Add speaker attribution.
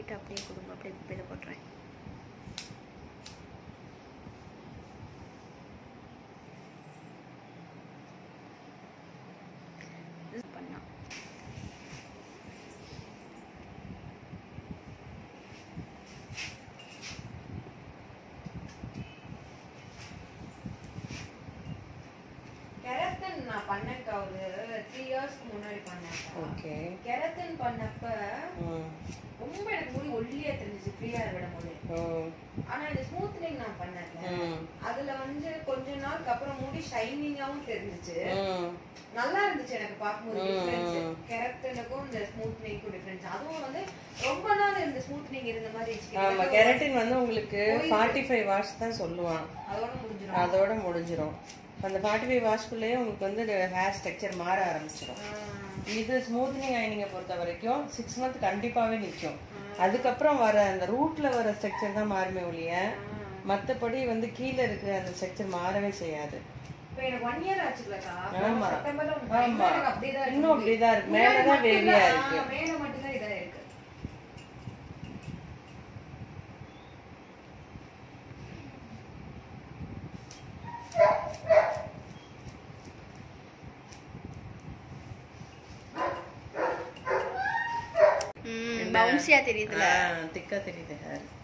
Speaker 1: பண்ணிட்டு அப்படியே கொடுங்க அப்படியே குப்பையில் போட்டுறேன் இது பண்ணா
Speaker 2: கெரத்தன் நான் பண்ணேன்க்கா ஒரு த்ரீ இயர்ஸ்க்கு முன்னாடி பண்ணேன்
Speaker 3: ஓகே
Speaker 2: கெரத்தன் பண்ணப்ப
Speaker 3: ம்
Speaker 2: ரொம்ப எனக்கு முடி ஒல்லியா தெரிஞ்சுச்சு ஃப்ரீயா விடும் போது
Speaker 3: ம்
Speaker 2: ஆனா இந்த ஸ்மூத்னிங் நான் பண்ணேன்ல
Speaker 3: ம்
Speaker 2: அதுல வந்து கொஞ்ச நாளுக்கு அப்புறம் முடி ஷைனிங்காவும் தெரிஞ்சுச்சு
Speaker 3: ம்
Speaker 2: நல்லா இருந்துச்சு எனக்கு பார்க்கும்போது
Speaker 3: ம்.
Speaker 2: டிஃபரன்ஸ் கெரட்டனுக்கும் இந்த ஸ்மூத்னிங்க்கும் டிஃபரன்ஸ் அதுவும் வந்து ரொம்ப நாள் இந்த ஸ்மூத்னிங் இருந்த மாதிரி இருந்துச்சு
Speaker 3: ஆமா கெரட்டின் வந்து உங்களுக்கு ஃபார்ட்டி ஃபைவ் வாஷ் தான் சொல்லுவான்
Speaker 2: அதோட முடிஞ்சிடும்
Speaker 3: அதோட முடிஞ்சிரும் அந்த ஃபார்ட்டி ஃபைவ் வாஷ்குள்ளேயே உங்களுக்கு வந்து ஹேர் ஸ்ட்ரக்சர் மாற ஆரம்பிச்சிடும் இது ஸ்மூத்னிங் ஐனிங்கை பொறுத்த வரைக்கும் சிக்ஸ் மந்த் கண்டிப்பாவே நிற்கும் அதுக்கப்புறம் வர அந்த ரூட்ல வர ஸ்ட்ரக்சர் தான் மாறுமே ஒழிய மத்தபடி வந்து கீழே இருக்கிற அந்த ஸ்ட்ரக்சர் மாறவே செய்யாது
Speaker 2: இப்போ எனக்கு ஒன் இயர் ஆச்சுலக்கா
Speaker 3: ஆமா.
Speaker 2: செப்டம்பர்ல ஒண்ணு
Speaker 3: ஆமா.
Speaker 2: இன்னும் எனக்கு அப்படியே தான்
Speaker 3: இன்னும் அப்படிதான் இருக்கு மேலதான் வேவியா இருக்கு
Speaker 2: மேல மட்டும் தான் இதா இருக்கு
Speaker 1: ம் பவுன்சியாக தெரியுதுல
Speaker 3: திக்கா தெரியுது ஹேர்